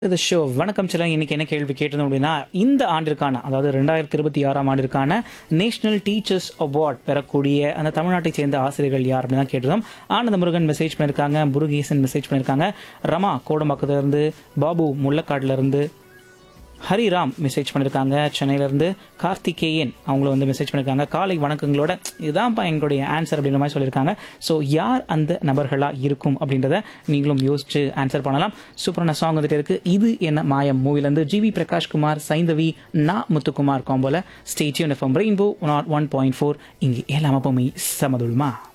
இது ஷோ வணக்கம் சிலம் இன்னைக்கு என்ன கேள்வி கேட்டிருந்தோம் அப்படின்னா இந்த ஆண்டிற்கான அதாவது ரெண்டாயிரத்தி இருபத்தி ஆறாம் ஆண்டிற்கான நேஷனல் டீச்சர்ஸ் அவார்ட் பெறக்கூடிய அந்த தமிழ்நாட்டை சேர்ந்த ஆசிரியர்கள் யார் அப்படின்னு தான் கேட்டிருந்தோம் ஆனந்த முருகன் மெசேஜ் பண்ணியிருக்காங்க முருகேசன் மெசேஜ் பண்ணியிருக்காங்க ரமா கோடம்பாக்கத்துல இருந்து பாபு முள்ளக்காடுல இருந்து ஹரிராம் மெசேஜ் பண்ணியிருக்காங்க சென்னையிலேருந்து கார்த்திகேயன் அவங்கள வந்து மெசேஜ் பண்ணியிருக்காங்க காலை வணக்கங்களோட இதுதான்ப்பா எங்களுடைய ஆன்சர் அப்படின்ற மாதிரி சொல்லியிருக்காங்க ஸோ யார் அந்த நபர்களாக இருக்கும் அப்படின்றத நீங்களும் யோசிச்சு ஆன்சர் பண்ணலாம் சூப்பரான சாங் வந்துட்டு இருக்கு இது என்ன மாயம் மூவிலேருந்து ஜிவி பிரகாஷ்குமார் சைந்தவி நா முத்துக்குமார் காம்போல stay tuned FM rainbow one one point four இங்கே எல்லாமே பொம்மை சமதுல்மா